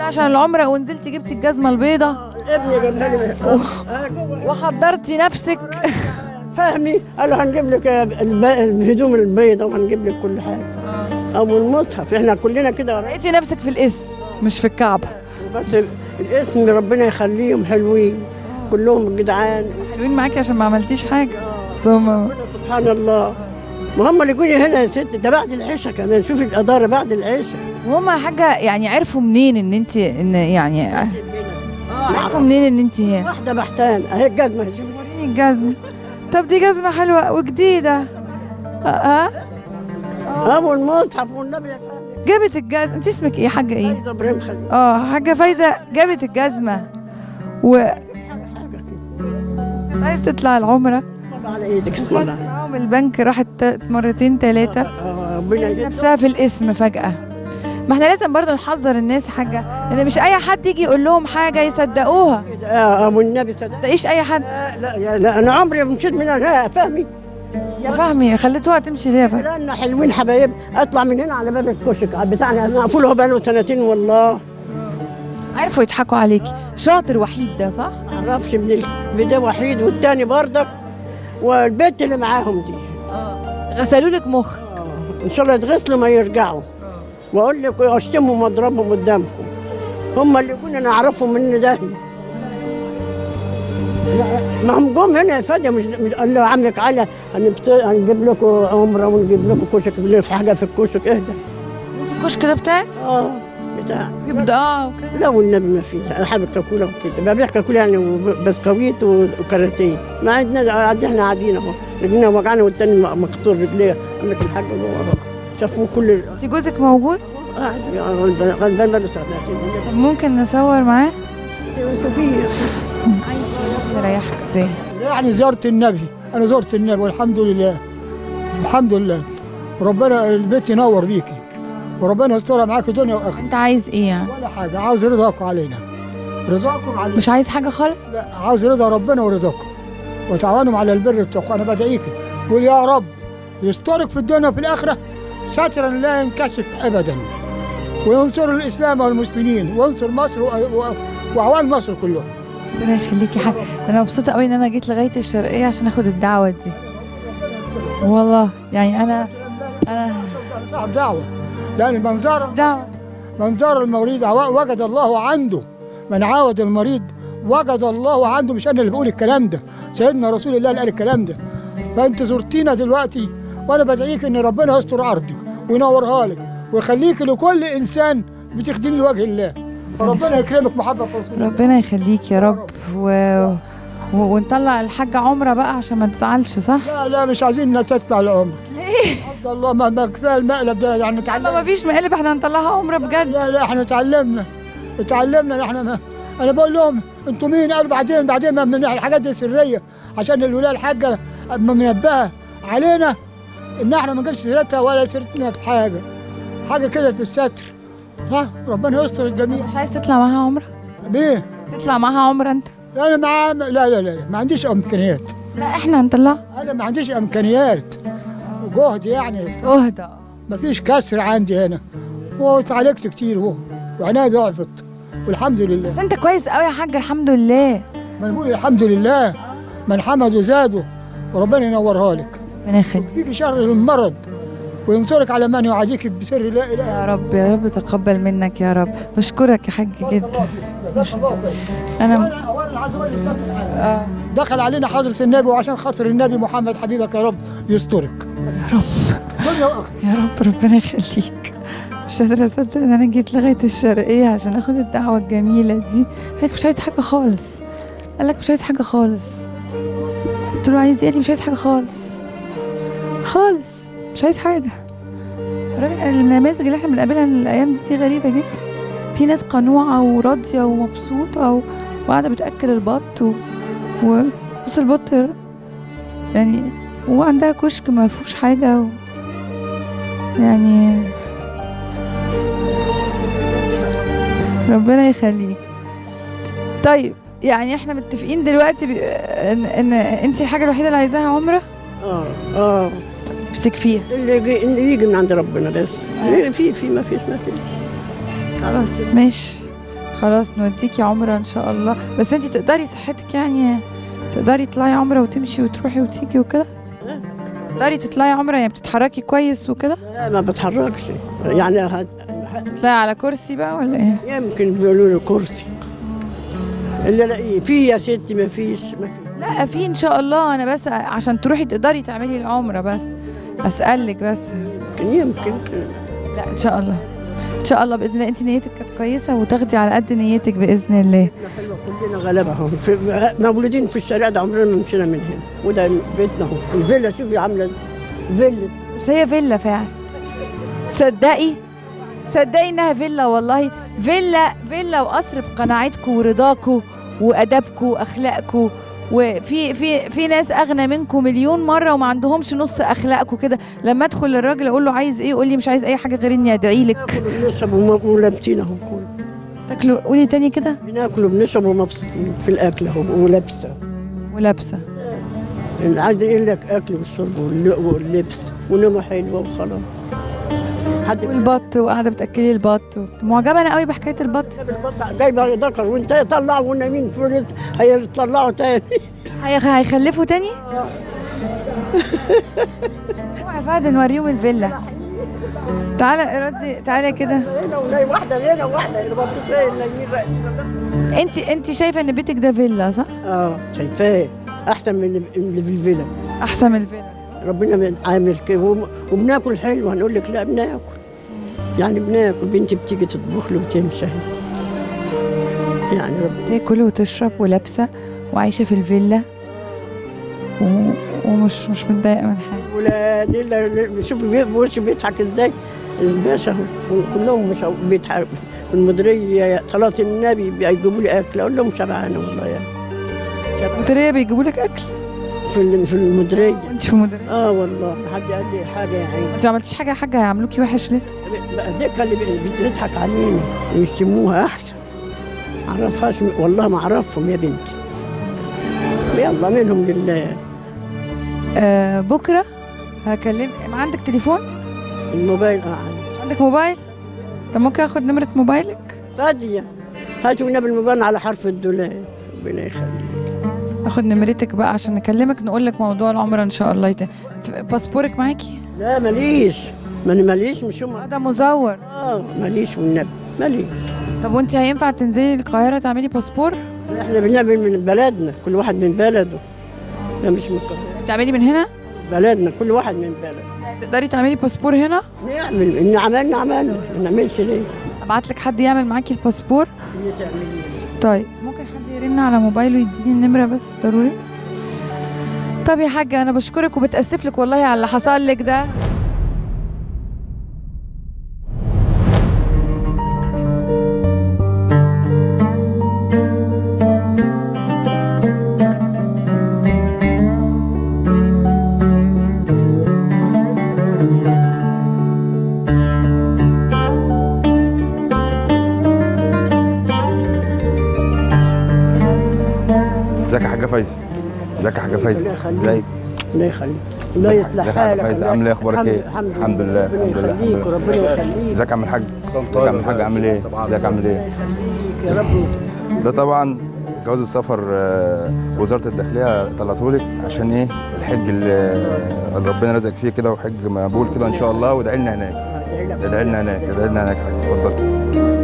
عشان العمره ونزلت جبت الجزمه البيضه ابني جابها لي آه، جوه. وحضرتي نفسك فهمي قالوا هنجيب لك الب- الهدوم البيضاء وهنجيب لك كل حاجه او المصحف احنا كلنا كده لقيتي نفسك في الاسم مش في الكعبه بس الاسم ربنا يخليهم حلوين كلهم جدعان حلوين معاكي عشان ما عملتيش حاجه بس هم سبحان الله ما هم اللي يجوني هنا يا ست ده بعد العشاء كمان شوفي الاداره بعد العشاء وهم حاجه يعني عرفوا منين ان انت ان يعني اه عرفوا منين ان انت هنا واحده بحتان اهي الجزمه شوفي وريني الجزمه طب دي جزمه حلوه وجديده ها ابو المصحف والنبي يا فندم جابت الجزمه انت اسمك ايه حاجه ايه عايزه ابراهيم خليل اه حاجه فايزه جابت الجزمه و حاجه كده عايز تطلع العمره طبعا على ايدك اسم الله معاهم البنك راحت ت- مرتين ثلاثه آه، ربنا يجزاك نفسها في الاسم فجاه ما احنا لازم برضو نحذر الناس حاجه ان مش اي حد يجي يقول لهم حاجه يصدقوها كده. اه ابو النبي صدق ما تلاقيش اي حد لا لا يا لا انا عمري ما مشيت من لا فهمي يا فهمي خليتوها تمشي ليه يا فهمي لان حلوين حبايب اطلع من هنا على باب الكشك بتاعنا مقفول هو بقاله سنتين والله عرفوا يضحكوا عليكي شاطر وحيد ده صح ما اعرفش من ال- ده وحيد والتاني بردك والبنت اللي معاهم دي غسلوا لك مخ ان شاء الله يتغسلوا ما يرجعوا واقول لك اشتمهم واضربهم قدامكم هم اللي كنا نعرفهم من ده ما هم جم هنا يا فادي مش مش قال له عمك علي هنبت- هنجيب لكم عمره ونجيب لكم كشك في حاجه في الكشك اهدى انت الكشك ده بتاعك اه بتاع في بضاعه وكده لا والنبي ما في انا حابب كاكولا وكده ببيع كاكولا يعني وبسكويت وكاراتيه ما عندنا قاعد احنا قاعدين اهو رجلنا وجعنا والتاني مكسور رجليه عندك الحاج جوه اهو شافوه كل ال- انت جوزك موجود قاعد غلبان غلبان بقاله سنتين طب ممكن نصور معاه شوفيه نريحك ازاي يعني زرت النبي انا زرت النبي والحمد لله الحمد لله ربنا البيت ينور بيكي وربنا يسترها معاك دنيا واخره انت عايز ايه يعني ولا حاجه عاوز رضاكم علينا رضاكم علينا مش عايز حاجه خالص لا عاوز رضا ربنا ورضاكم وتعاونوا على البر والتقوى انا بدعيكي قول يا رب يسترك في الدنيا وفي الاخره سترا لا ينكشف ابدا وينصر الاسلام والمسلمين وينصر مصر و- و- واعوان مصر كلهم ربنا يخليكي حاجه انا مبسوطه قوي ان انا جيت لغايه الشرقيه عشان اخد الدعوه دي والله يعني انا انا صاحب دعوه لان منظر دعوه منظر المريض عوا- وجد الله عنده من عاود المريض وجد الله عنده مش انا اللي بقول الكلام ده سيدنا رسول الله اللي قال الكلام ده فانت زرتينا دلوقتي وانا بدعيك ان ربنا يستر عرضك وينورها لك ويخليك لكل انسان بتخدمي لوجه الله وربنا يكرمك محبه في رسول الله ربنا يخليك يا رب و... و... ونطلع الحاجه عمره بقى عشان ما تزعلش صح لا لا مش عايزين الناس تطلع العمر ليه عبد الله ما ما كفايه المقلب ده يعني ما تعلمنا ما فيش مقلب احنا هنطلعها عمره بجد لا لا احنا تعلمنا تعلمنا احنا ما انا بقول لهم انتوا مين قالوا بعدين بعدين ما من الحاجات دي سريه عشان الولايه الحاجه أما منبهه علينا ان احنا ما نجيبش سيرتها ولا سيرتنا في حاجه حاجه كده في الستر ها ربنا يستر الجميع مش عايز تطلع معاها عمره بيه تطلع معاها عمره انت انا مع لا لا لا, لا ما عنديش امكانيات لا احنا هنطلعها انا ما عنديش امكانيات جهد يعني اهدى ما فيش كسر عندي هنا وتعالجت كتير هو وعناية ضعفت والحمد لله بس انت كويس قوي يا حاج الحمد لله ما نقول الحمد لله من حمد وزاده وربنا ينورها لك ربنا يخليك فيك شر المرض وينصرك على من يعاديك بسر لا اله يا رب يا رب تقبل منك يا رب بشكرك يا حاج جدا انا أولاً عايز أقول للستر حاجة. اه دخل علينا حضرة النبي وعشان خاطر النبي محمد حبيبك يا رب يسترك يا رب دنيا واخره يا رب ربنا يخليك مش قادرة أصدق إن أنا جيت لغاية الشرقية عشان آخد الدعوة الجميلة دي قالك مش عايز حاجة خالص قالك مش عايز حاجة خالص قلت له عايز إيه قال لي مش عايز حاجة خالص خالص مش عايز حاجة الراجل- النماذج اللي احنا بنقابلها الأيام دي, دي غريبة جدا في ناس قنوعة وراضية ومبسوطة و... وقاعدة بتأكل البط و... و... بص البط يعني وعندها كشك ما فيهوش حاجة و... يعني ربنا يخليك طيب يعني احنا متفقين دلوقتي ب... ان, إن انت الحاجه الوحيده اللي عايزاها عمره اه اه نفسك فيها اللي يجي اللي يجي من عند ربنا بس في في ما فيش ما فيش خلاص ماشي خلاص نوديكي عمره ان شاء الله بس انت تقدري صحتك يعني تقدري تطلعي عمره وتمشي وتروحي وتيجي وكده تقدري تطلعي عمره يعني بتتحركي كويس وكده لا ما بتحركش يعني هت... تطلعي على كرسي بقى ولا ايه يمكن بيقولوا لي كرسي اللي الاقيه في يا ستي ما فيش ما في لا في ان شاء الله انا بس عشان تروحي تقدري تعملي العمره بس اسالك بس يمكن يمكن لا ان شاء الله ان شاء الله باذن الله انت نيتك كانت كويسه وتاخدي على قد نيتك باذن الله احنا حلوه كلنا غلابه اهو في مولودين في الشارع ده عمرنا ما مشينا من هنا وده بيتنا اهو الفيلا شوفي عامله فيلا بس هي فيلا فعلا صدقي صدقي انها فيلا والله فيلا فيلا وقصر بقناعتكم ورضاكم وادبكم واخلاقكم وفي في في ناس اغنى منكم مليون مره وما عندهمش نص اخلاقكم كده لما ادخل للراجل اقول له عايز ايه يقول لي مش عايز اي حاجه غير اني ادعي لك بناكل وبنشرب وم- ولابسين اهو كل تاكلوا قولي تاني كده بناكل وبنشرب ومبسوطين في الاكل اهو ولابسه ولابسه اللي عايز يقول لك اكل والشرب والل- واللبس ونومه حلوه وخلاص حد والبط وقاعده بتاكلي البط معجبه انا قوي بحكايه البط البطة جايبه ذكر وانت يطلعوا ونايمين فلوس هيطلعوا تاني هيخ- هيخلفوا تاني اوعى بعد نوريهم الفيلا تعالى ارادي تعالى كده هنا ونايم واحده هنا وواحده هنا بطتين نايمين انت انت شايفه ان بيتك ده فيلا صح اه شايفاه احسن من اللي- اللي في الفيلا احسن من الفيلا ربنا من- عامل كده وم- وبناكل حلو هنقول لك لا بناكل يعني بناكل بنتي بتيجي تطبخ لي وتمشي يعني رب تاكل وتشرب ولابسه وعايشه في الفيلا و... ومش مش متضايقه من حاجه ولادي اللي- شوف بي- بص بيضحك ازاي الباشا هم كلهم مش بيضحك في المديريه صلاه النبي بيجيبوا لي اكل اقول لهم شبعانه والله يعني المديريه بيجيبوا لك اكل في ال- في المديريه وانت في المديريه اه والله حد قال لي حاجه يعني انت ما عملتيش حاجه يا حاجه هيعملوكي وحش ليه ديك اللي بي- بتضحك علينا ويشتموها احسن معرفهاش والله ما اعرفهم يا بنتي يلا منهم لله آه بكره هكلم ما عندك تليفون الموبايل اه عندي. عندك موبايل طب ممكن اخد نمره موبايلك فاضيه هاتوا النبي الموبايل على حرف الدولار ربنا يخليك اخد نمرتك بقى عشان نكلمك نقول لك موضوع العمره ان شاء الله يت... ف- باسبورك معاكي لا ماليش ماني ماليش مش هم آه، ده مزور اه ماليش والنبي ماليش طب وانت هينفع تنزلي القاهره تعملي باسبور احنا بنعمل من بلدنا كل واحد من بلده لا مش من القاهرة. تعملي من هنا بلدنا كل واحد من بلده تقدري تعملي باسبور هنا نعمل ان عملنا عملنا ما نعملش ليه ابعت لك حد يعمل معاكي الباسبور اللي تعمليه طيب ممكن حد يرن على موبايله يديني النمره بس ضروري طب يا حاجه انا بشكرك وبتاسف لك والله على اللي حصل لك ده ازيك يا حاجه فايزه ازيك يا حاجه فايزه ازيك الله يخليك الله ازيك- يصلح ازيك يا حاج حالك فايزة؟ الله- عامل ايه؟ اخبارك الحمد- ايه؟ الحمد الحمد لله، ربنا الحمد لله، يخليك الحمد لله. وربنا يخليك ازيك يا عم الحاج ازيك يا عم الحاج عامل ايه ازيك عامل ايه يا رب ده طبعا جواز السفر آه، وزاره الداخليه طلعتهولك عشان ايه الحج اللي اللي ربنا رزقك فيه كده وحج مقبول كده ان شاء الله وادعي لنا هناك ادعي لنا هناك ادعي لنا هناك يا حاج اتفضل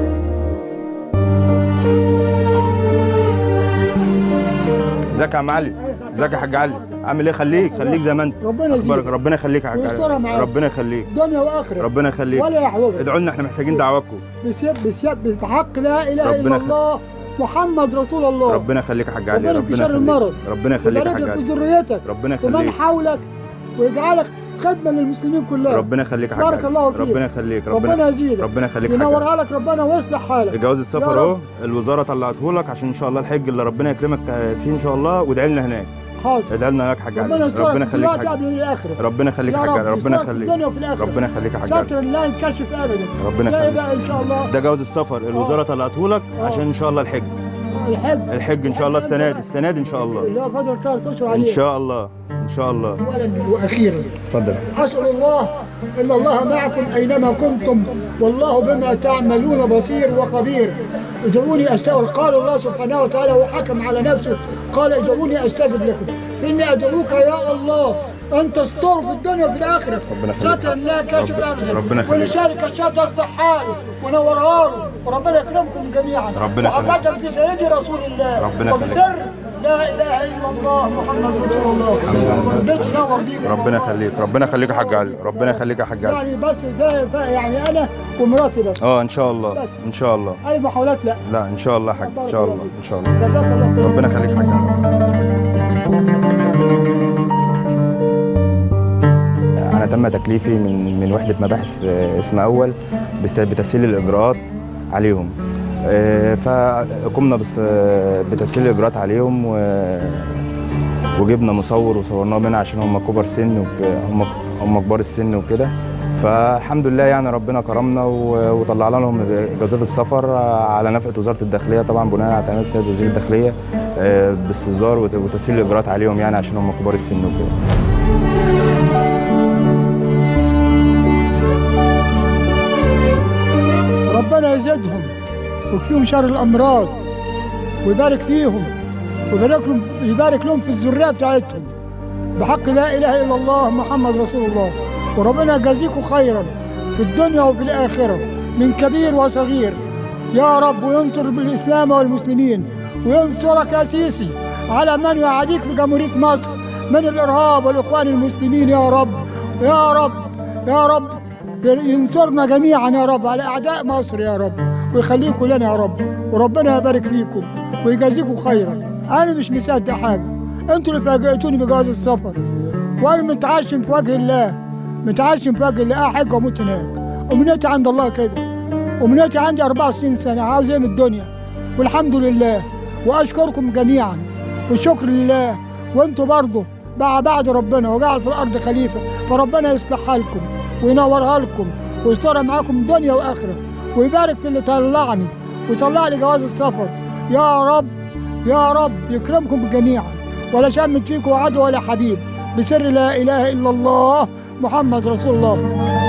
ازيك يا عم علي ازيك يا حاج علي عامل ايه خليك خليك زي ما انت ربنا اخبارك يزيدك ربنا يخليك يا حاج ويسترها علي معاك. ربنا يخليك دنيا واخره ربنا يخليك ولا يحوجك ادعوا لنا احنا محتاجين دعواتكم بسيد بسيد بحق لا اله ربنا الا خ- الله محمد رسول الله ربنا يخليك يا حاج علي ربنا يكفي ربنا شر المرض. يخليك ربنا يخليك يا ويبارك حاج لك في علي ذريتك ربنا ومن يخليك حولك ويجعلك خدمه للمسلمين كلها ربنا يخليك يا حاج بارك علي. الله فيك. ربنا يخليك ربنا ربنا يزيدك ربنا يخليك يا حاج علي. ينورها لك ربنا ويصلح حالك جواز يا السفر رب. اهو الوزاره طلعته لك عشان ان شاء الله الحج اللي ربنا يكرمك فيه ان شاء الله وادعي لنا هناك حاضر ادعي لنا هناك يا حاج علي ربنا يسترك ربنا في يخليك يا الوقت حاج قبل الاخره ربنا يخليك يا يا حاج علي رب ربنا يسترك في يخليك الدنيا وفي الاخره ربنا يخليك يا حاج علي ستر لا ينكشف ابدا ربنا لا يخليك بقى ان شاء الله ده جواز السفر الوزاره طلعته لك آه. عشان ان شاء الله الحج الحج الحج ان شاء الله السنه دي السنه دي ان شاء الله اللي هو فضل ثلاث اشهر ان عليه شاء الله ان ان شاء الله اولا واخيرا اتفضل أسأل الله إن الله معكم أينما كنتم والله بما تعملون بصير وخبير ادعوني أستغفر قال الله سبحانه وتعالى وحكم على نفسه قال ادعوني أستجب لكم إني أدعوك يا الله أن تستر في الدنيا وفي الآخرة ربنا يخليك. ستر لا كاشف رب- أبدا ربنا يخليك. ولشارك الشاب تصلح حاله ونورها له وربنا يكرمكم جميعا ربنا يخليك. وحبة بسيدي رسول الله ربنا يخليك. وبسر لا إله إلا الله محمد رسول الله والبيت ينور بيكم ربنا يخليك ربنا يخليك يا حاج علي ربنا يخليك يا حاج علي يعني بس ده بقى يعني انا ومراتي بس اه ان شاء الله بس. ان شاء الله اي محاولات لا لا ان شاء الله يا حاج ان شاء الله ان شاء الله جزاك الله خير ربنا يخليك يا حاج علي انا تم تكليفي من من وحده مباحث آه، اسم اول بست- بتسهيل الاجراءات عليهم آه، فقمنا بس- آه، بتسهيل الاجراءات عليهم و- وجبنا مصور وصورناه منها عشان هم كبار سن وك- هم هم كبار السن وكده فالحمد لله يعني ربنا كرمنا و- وطلعنا لهم جوازات السفر على نفقه وزاره الداخليه طبعا بناء على تعليمات السيد وزير الداخليه آه، باستصدار وت- وتسهيل الاجراءات عليهم يعني عشان هم كبار السن وكده ربنا يزيدهم ويكفيهم شر الامراض ويبارك فيهم ويبارك لهم يبارك لهم في الذريه بتاعتهم بحق لا اله الا الله محمد رسول الله وربنا يجازيكم خيرا في الدنيا وفي الاخره من كبير وصغير يا رب وينصر بالاسلام والمسلمين وينصرك يا سيسي على من يعاديك في جمهوريه مصر من الارهاب والاخوان المسلمين يا رب يا رب يا رب ينصرنا جميعا يا رب على اعداء مصر يا رب ويخليكم لنا يا رب وربنا يبارك فيكم ويجازيكم خيرا انا مش مصدق حاجه انتوا اللي فاجئتوني بجواز السفر وانا متعشم في وجه الله متعشم في وجه الله احج واموت هناك امنيتي عند الله كده امنيتي عندي 64 سنه عاوز ايه من الدنيا والحمد لله واشكركم جميعا والشكر لله وانتوا برضه مع بعد ربنا وجعل في الارض خليفه فربنا يصلحها لكم وينورها لكم ويسترها معاكم دنيا واخره ويبارك في اللي طلعني ويطلع لي جواز السفر يا رب يا رب يكرمكم جميعا ولا شمت فيكم عدو ولا حبيب بسر لا اله الا الله محمد رسول الله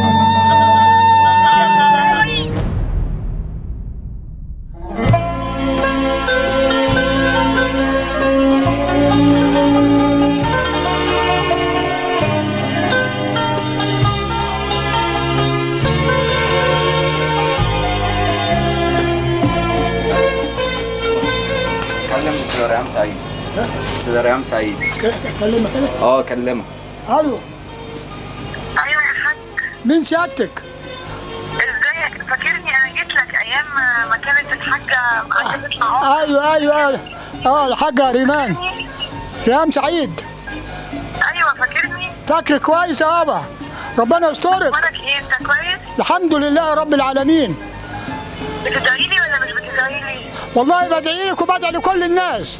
كلم استاذ ريان سعيد استاذ ريان سعيد كلمة كده اه كلمها الو ايوه يا حاج مين سيادتك؟ ازيك فاكرني انا جيت لك ايام ما كانت الحاجه عايزه تطلع عمره ايوه ايوه ايوه اه الحاجة ريمان ريان سعيد ايوه فاكرني فاكر كويس يا بابا ربنا يسترك اخبارك ايه انت كويس الحمد لله رب العالمين بتدعي لي ولا مش بتدعي لي والله بدعي لك وبدعي لكل الناس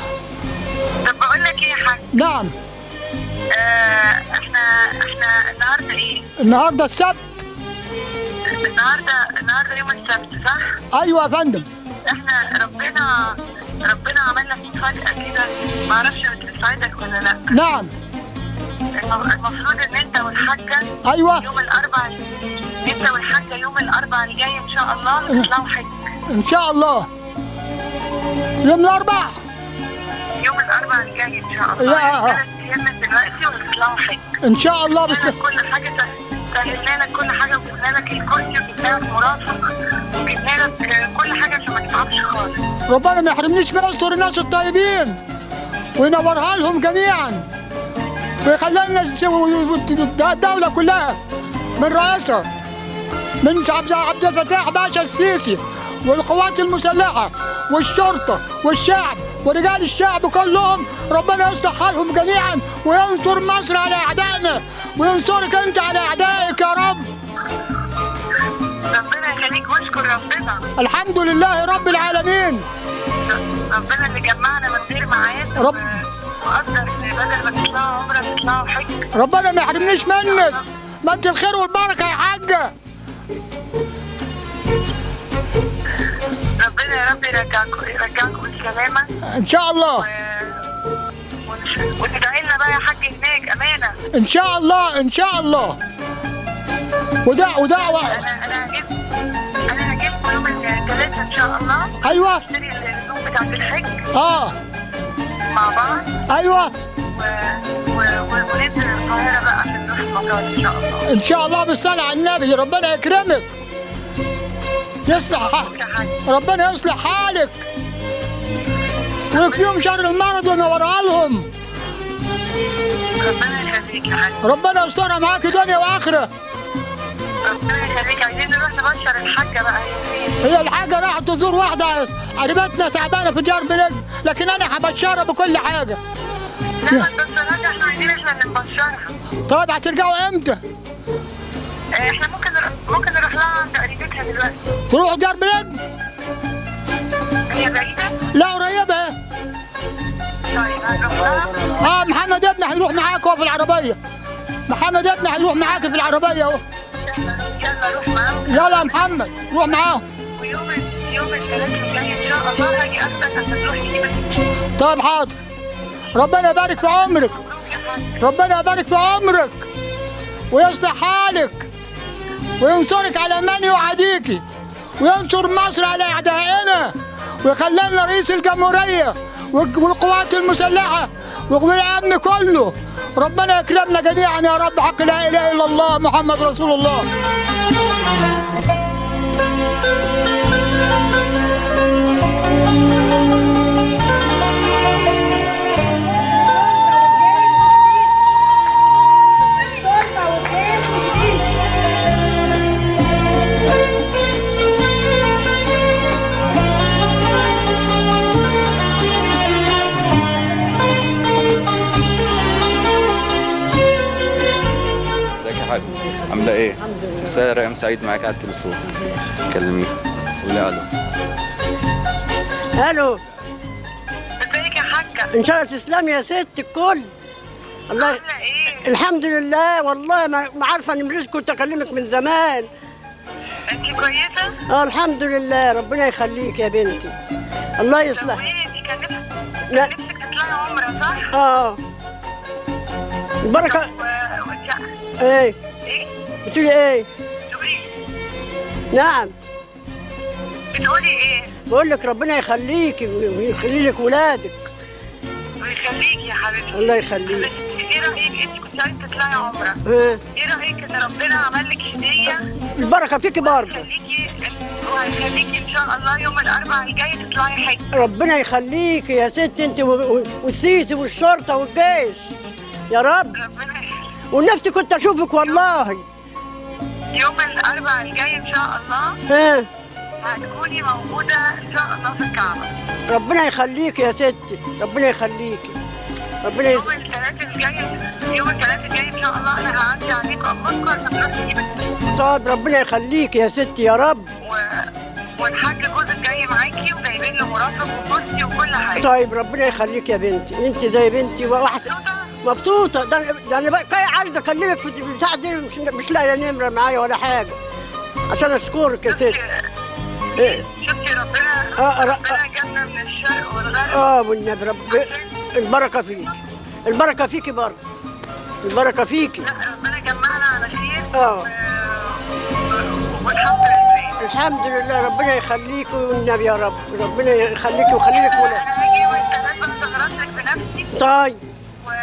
طب بقول لك ايه يا حاج نعم آه احنا احنا النهارده ايه النهارده السبت النهارده النهارده يوم السبت صح ايوه يا فندم احنا ربنا ربنا عمل لك مفاجاه كده ما اعرفش بتساعدك ولا لا نعم الم- المفروض ان انت والحاجه ايوه يوم الاربعاء انت والحاجه يوم الاربعاء الجاي ان شاء الله تطلعوا حج ان شاء الله يوم الاربع يوم الاربعاء الجاي ان شاء الله لا. يعني ثلاث ايام من دلوقتي وتطلعوا حج ان شاء الله بس جبنا لك كل حاجه سهلنا لك كل حاجه وجبنا لك الكرسي وجبنا لك مرافق وجبنا لك كل حاجه عشان ما تتعبش خالص ربنا ما يحرمنيش من يستر الناس الطيبين وينورها لهم جميعا ويخلينا الدولة كلها من رئيسها من عبد عبد الفتاح باشا السيسي والقوات المسلحة والشرطة والشعب ورجال الشعب كلهم ربنا يصلح حالهم جميعا وينصر مصر على أعدائنا وينصرك أنت على أعدائك يا رب ربنا يخليك واشكر ربنا الحمد لله رب العالمين ربنا اللي جمعنا من غير معاد رب. وقدر ان بدل ما تطلعوا عمره تطلعوا حج ربنا ما يحرمنيش منك ما انت الخير والبركه يا حاجه ربنا يا رب يرجعكم يرجعكم بالسلامه ان شاء الله و... وان وتدعي لنا بقى يا حاج هناك امانه ان شاء الله ان شاء الله ودع ودعوة انا انا هجيب انا هجيبكم يوم الثلاثاء ان شاء الله ايوه نشتري الهدوم بتاعت الحج اه مع بعض ايوه و... و... و... وننزل القاهره بقى عشان نروح المطار ان شاء الله ان شاء الله بالصلاة على النبي ربنا يكرمك يصلح حالك يا حاج ربنا يصلح حالك ويكفيهم شر المرض ونورها لهم ربنا يخليك يا حاج ربنا يسترها معاك دنيا واخره ربنا يخليك عايزين نروح نبشر الحاجه بقى هي الحاجه راحت تزور واحده قريبتنا تعبانه في دار بلد لكن انا هبشرها بكل حاجه لا ما تبشرهاش احنا عايزين احنا اللي نبشرها طيب هترجعوا امتى؟ آه، احنا ممكن نروح ممكن نروح لها عند قريبتها دلوقتي تروحوا دار بلد؟ هي بعيده لا قريبه طيب هنروح لها اه محمد ابني هيروح معاك هو في العربيه محمد ابني هيروح معاك في العربيه اهو يلا روح معاهم يلا يا محمد روح معاهم ويوم يوم الثلاثاء الجاي ان شاء الله هاجي اخدك عشان نروح نجيب طيب حاضر ربنا يبارك في عمرك الهدوم يا حاج ربنا يبارك في عمرك ويصلح حالك وينصرك على من يعاديك وينصر مصر على اعدائنا ويخلي لنا رئيس الجمهوريه والج- والقوات المسلحه والامن كله ربنا يكرمنا جميعا يا رب حق لا اله الا الله محمد رسول الله الشرطة والجيش والسيسي ازيك يا حاج عامله ايه استاذه ريم سعيد معاك على التليفون كلميها قولي الو الو ازيك يا حاجه ان شاء الله تسلمي يا ست الكل الله عامله ايه الحمد لله والله ما ما عارفه نمرتك كنت اكلمك من زمان انت كويسه اه الحمد لله ربنا يخليك يا بنتي الله يصلح وايه انت كان نفسك لا. كان نفسك تطلعي عمره صح اه البركه و... و... ايه ايه بتقولي ايه بتقولي نعم بتقولي ايه بقول لك ربنا يخليكي ويخلي لك ولادك ويخليكي يا حبيبتي الله يخليك. ايه رايك انت كنت عايزه تطلعي عمره ها ايه رايك ان ربنا عمل لك هديه البركه فيكي برضه وهيخليكي وهيخليكي ان شاء الله يوم الاربعاء الجاي تطلعي حج ربنا يخليكي يا ست انت و- و- والسيسي والشرطه والجيش يا رب ربنا يخليك. ونفسي كنت اشوفك والله يوم الاربعاء الجاي ان شاء الله ها هتكوني موجوده ان شاء الله في الكعبه ربنا يخليكي يا ستي ربنا يخليكي ربنا يس... يوم الثلاثاء الجاي يوم الثلاثاء الجاي ان شاء الله انا هعدي عليكم اخدكم عشان نروح نجيب الهدوم. طيب ربنا يخليكي يا ستي يا رب و... والحاج جوزك جاي معاكي وجايبين له مرافق وكرسي وكل حاجه طيب ربنا يخليكي يا بنتي انت زي بنتي واحد مبسوطة؟ مبسوطه ده ده انا بقى كاي عايزه اكلمك في البتاع دي مش مش لاقيه نمره معايا ولا حاجه عشان اشكرك يا ست شفتي إيه. شفتي ربنا آه، ر- ربنا جابنا من الشرق والغرب اه والنبي رب البركه فيك البركه فيكي برضه البركه فيكي لا ربنا جمعنا على خير آه. و- والحمد لله الحمد لله ربنا يخليكي والنبي يا رب ربنا يخليكي ويخلي لك ولاد انا هاجي وانت لازم تغرسك بنفسي طيب و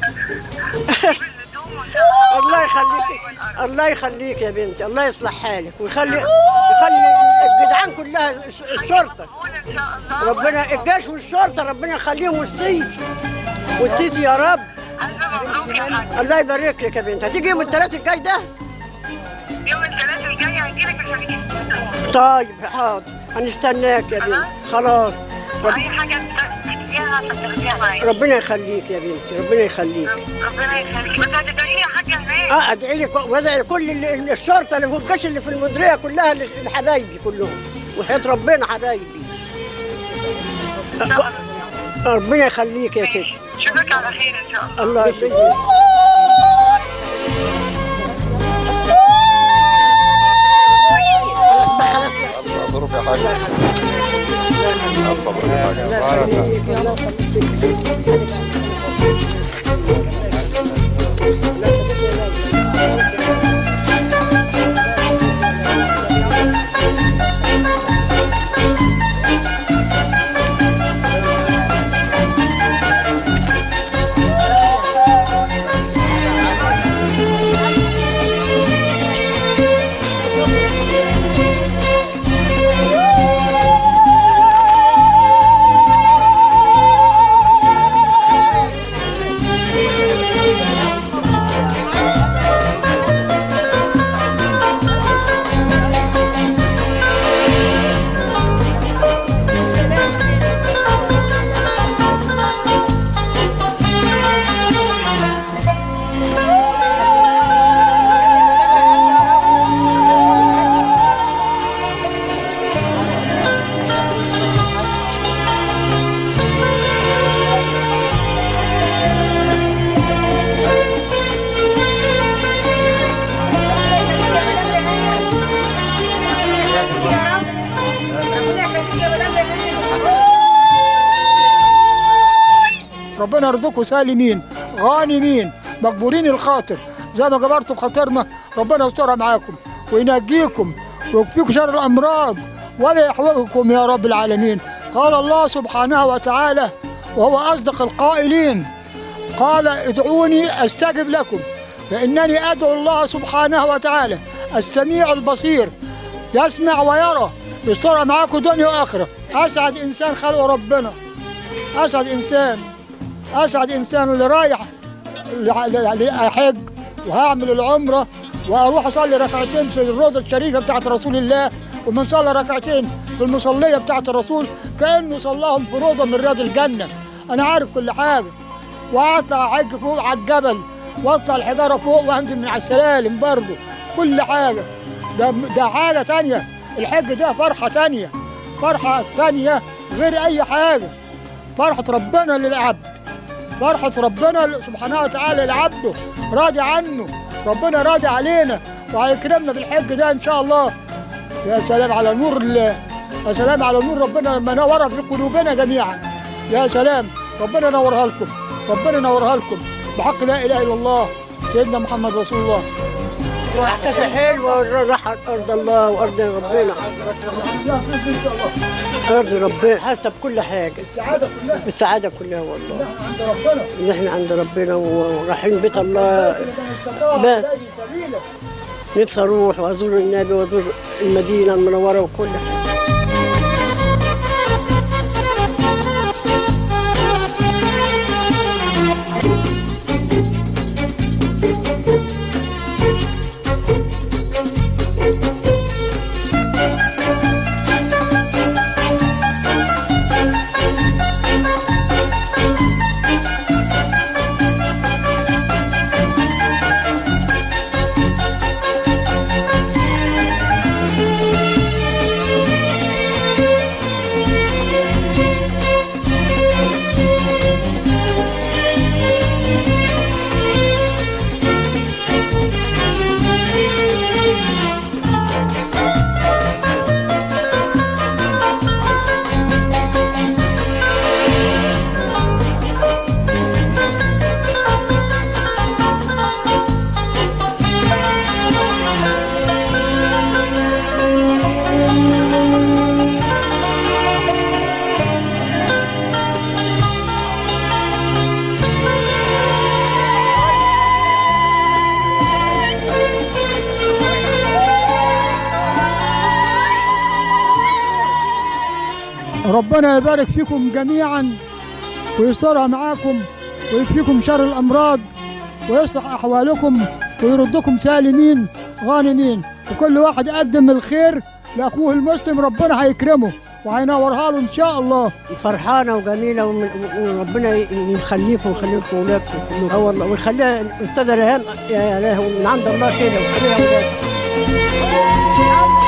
نجيب الهدوم وإن شاء الله الله يخليكي والأرض. الله يخليك يا بنتي الله يصلح حالك ويخلي يخلي الجدعان كلها الش- الشرطه مقبول ان شاء الله ربنا الجيش والشرطه ربنا يخليهم والسيسي والسيسي يا رب الف مبروك يا حاج الله يبارك لك يا بنت هتيجي يوم الثلاث الجاي ده يوم الثلاثاء الجاي هجيلك عشان نجيب الهدوم طيب حاضر هنستناك يا بنت خلاص رب اي حاجه تحتاجيها عشان تاخديها معايا ربنا يخليك يا بنتي ربنا يخليك ربنا يخليك بس هتدعي لي يا حاجه هناك اه ادعي لك وادعي لكل ال- ال- الشرطه اللي في الجيش اللي في المديريه كلها اللي اللي حبايبي كلهم وحياة ربنا حبايبي ان شاء الله ربنا يخليك يا ست اشوفك على خير ان شاء الله الله يخليك ألف مبروك يا حاج ألف مبروك يا حاج الله يخليك يا رب ربنا يرزقكم سالمين غانمين مقبولين الخاطر زي ما جبرتوا بخاطرنا ربنا يسترها معاكم وينجيكم ويكفيكم شر الامراض ولا يحوجكم يا رب العالمين قال الله سبحانه وتعالى وهو اصدق القائلين قال ادعوني استجب لكم فانني ادعو الله سبحانه وتعالى السميع البصير يسمع ويرى يسترها معاكم دنيا واخره اسعد انسان خلقه ربنا اسعد انسان اسعد انسان اللي رايح احج وهعمل العمره واروح اصلي ركعتين في الروضه الشريفه بتاعت رسول الله ومن صلى ركعتين في المصليه بتاعت الرسول كانه صلاهم في روضه من رياض الجنه انا عارف كل حاجه واطلع احج فوق على الجبل واطلع الحجاره فوق وانزل من على السلالم برضه كل حاجه ده ده حاجه تانية الحج ده فرحه تانية فرحه تانية غير اي حاجه فرحه ربنا للعبد فرحة ربنا سبحانه وتعالى لعبده راضي عنه ربنا راضي علينا وهيكرمنا بالحج ده ان شاء الله يا سلام على نور الله يا سلام على نور ربنا لما نورها في قلوبنا جميعا يا سلام ربنا نورها لكم ربنا نورها لكم بحق لا اله الا الله سيدنا محمد رسول الله احساس حلوه راحه ارض الله وارض ربنا ارض ربنا حاسه بكل حاجه السعادة كلها السعاده كلها والله عند ربنا ان احنا عند ربنا ورايحين بيت الله استطاع بس. إليه سبيلا نفسي اروح وازور النبي وازور المدينه المنوره وكل حاجه ربنا يبارك فيكم جميعا ويسترها معاكم ويكفيكم شر الامراض ويصلح احوالكم ويردكم سالمين غانمين وكل واحد يقدم الخير لاخوه المسلم ربنا هيكرمه وهينورها له ان شاء الله فرحانه وجميله ومن- وربنا يخليكم ويخليكم اولادكم كلكم اه والله ويخليها الاستاذه ريهام يا ريهام من عند الله كده ويخليها اولادكم